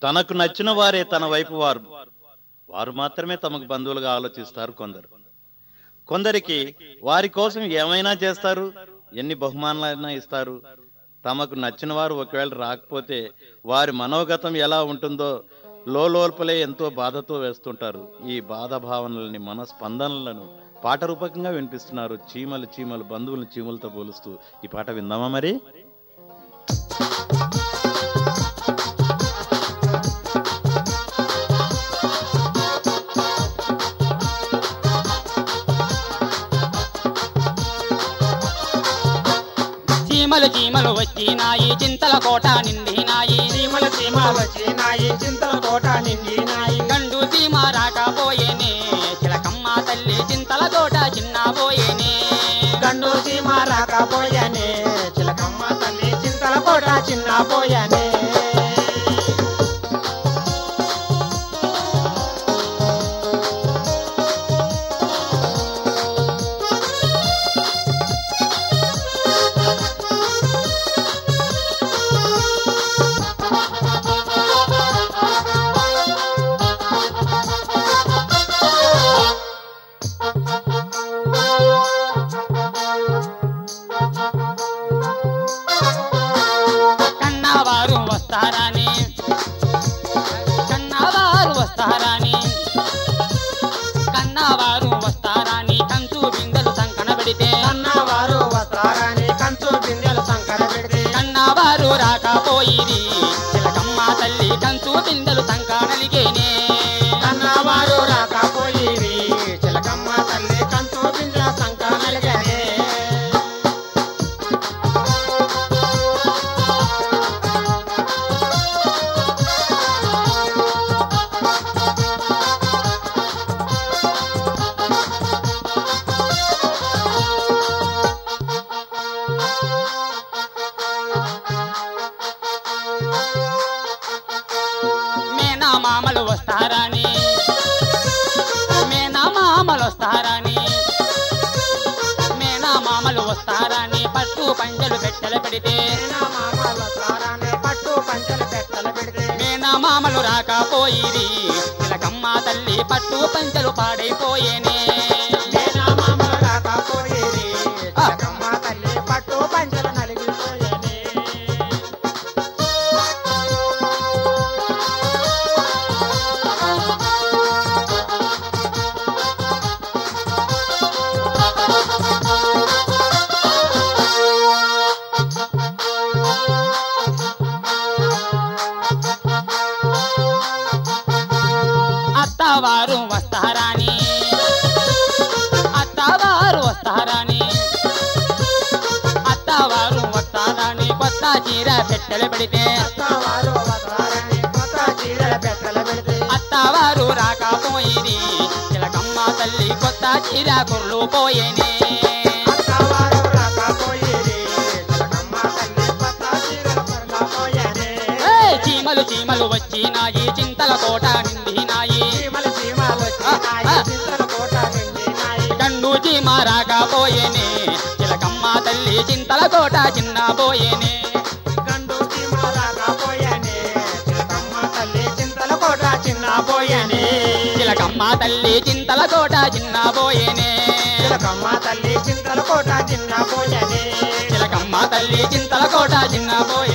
తనకు నచ్చిన వారే తన వైపు వారు వారు మాత్రమే తమకు బంధువులుగా ఆలోచిస్తారు కొందరు కొందరికి వారి కోసం ఏమైనా చేస్తారు ఎన్ని బహుమానాలైనా ఇస్తారు తమకు నచ్చిన వారు ఒకవేళ రాకపోతే వారి మనోగతం ఎలా ఉంటుందో లోపలే ఎంతో బాధతో వేస్తుంటారు ఈ బాధ భావనలని మన స్పందనలను పాట రూపకంగా వినిపిస్తున్నారు చీమలు చీమలు బంధువులను చీమలతో పోలుస్తూ ఈ పాట విందామా మరి చీమలు చీమలు వచ్చినాయి చింతల కోట నిండినాయి చీమల చీమలు వచ్చినాయి చింతల కోట నిండినాయి గండు చీమ రాకపోయేనే చిలకమ్మ తల్లి చింతల కోట చిన్నబోయేనే గండు చీమ రాకపోయానే చిలకమ్మ తల్లి చింతల కోట చిన్న పోయానే కన్నవారు వస్తారని కన్నవారు వస్తారని కన్నవారు వస్తారని కంచు బిందెలు సంకన పెడితే అన్నవారు వస్తారని కంచు బిందెలు సంకర పెడితే కన్నవారు రాకపోయిరి చిలకమ్మ తల్లి కంచు బిందెలు సంకనలిగేనే అన్నవారు రాకపోయిరి చిలకమ్మ తల్లి కంచు బిందెల సంక నలిగానే మేనా మామలు వస్తారని మేనా మామలు వస్తారని మేనా మామలు వస్తారని పట్టు పంజలు పెట్టెలు పెడితే మామల సారాన్ని పట్టు పంచలు పెట్టలు పెడితే మేనా మామలు రాకపోయిరి చిలకమ్మ తల్లి పట్టు పంచలు పాడైపోయేనే మేనా మామలు రాకపోయేది చిలకమ్మ తల్లి పట్టు పంచలు నలిగిపోయేది అత్తవారు వస్తారని అత్తవారు వస్తారని అత్తవారు వస్తారని కొత్త చీర పెట్టెలు పెడితే అత్తవారు వస్తారని కొత్త చీరల పెట్టలు పెడితే అత్తవారు రాకపోయిరి చిలకమ్మ తల్లి కొత్త చీర కుర్లు పోయేనే అత్తవారు రాకపోయేది చిలకమ్మ తల్లి కొత్త చీరల కొరకపోయేది ఏయ్ చీమలు చీమలు వచ్చినాయి చింతల కోట నిండినాయి చీమలు చీమలు వచ్చినాయి చింతల కోట నిండినాయి గండు చీమ రాకపోయేనే చిలకమ్మ తల్లి చింతల కోట చిన్న పోయేనే గండు చీమ రాకపోయానే చిలకమ్మ తల్లి చింతల కోట చిన్న పోయానే చిలకమ్మ తల్లి చింతల కోట చిన్న పోయేనే చిలకమ్మ తల్లి చింతల కోట చిన్న పోయానే చిలకమ్మ తల్లి చింతల కోట చిన్న పోయేనే